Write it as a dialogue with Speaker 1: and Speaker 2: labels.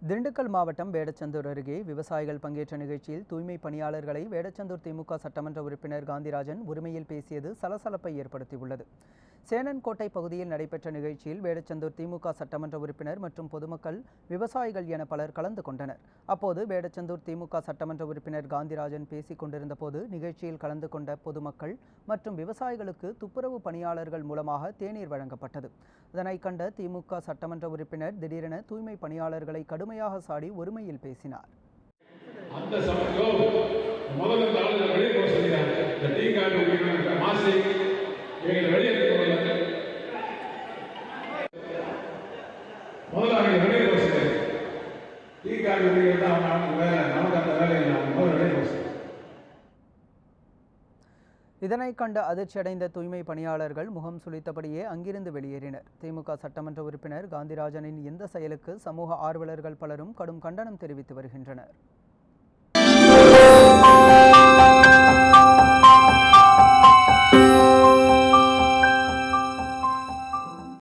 Speaker 1: திண்டுக்கல் மாவட்டம் வேடச்சந்தூர் அருகே விவசாயிகள் பங்கேற்ற நிகழ்ச்சியில் தூய்மை பணியாளர்களை வேடச்சந்தூர் திமுக சட்டமன்ற உறுப்பினர் காந்திராஜன் உரிமையில் பேசியது சலசலப்பை ஏற்படுத்தியுள்ளது சேனன்கோட்டை பகுதியில் நடைபெற்ற நிகழ்ச்சியில் வேடச்சந்தூர் திமுக சட்டமன்ற உறுப்பினர் மற்றும் பொதுமக்கள் விவசாயிகள் என பலர் கலந்து கொண்டனர் அப்போது வேடச்சந்தூர் திமுக சட்டமன்ற உறுப்பினர் காந்திராஜன் பேசிக் கொண்டிருந்த போது நிகழ்ச்சியில் கலந்து கொண்ட பொதுமக்கள் மற்றும் விவசாயிகளுக்கு துப்புரவு பணியாளர்கள் மூலமாக தேநீர் வழங்கப்பட்டது இதனை கண்ட திமுக சட்டமன்ற உறுப்பினர் திடீரென தூய்மை பணியாளர்களை கடுமையாக சாடி ஒருமையில் பேசினார்
Speaker 2: அந்த சமயம் முதல்ல இந்த ஆளுங்க வெளியே போக சொல்லிட்டாங்க இந்த டீ கார்டு உரிமையான மாசை இவங்களை வெளியே போகல முதல்ல அவங்க வெளியே போக சொல்லுங்க டீ கார்டு உரிமைகள் தான் அவங்க அவங்க வேலை நமக்கு அந்த வேலை இல்லை அவங்க முதல்ல வெளியே போக சொல்லுங்க
Speaker 1: இதனை கண்ட அதிர்ச்சியடைந்த தூய்மை பணியாளர்கள் முகம் சுளித்தபடியே அங்கிருந்து வெளியேறினர் திமுக சட்டமன்ற உறுப்பினர் காந்திராஜனின் இந்த செயலுக்கு சமூக ஆர்வலர்கள் பலரும் கடும் கண்டனம் தெரிவித்து வருகின்றனர்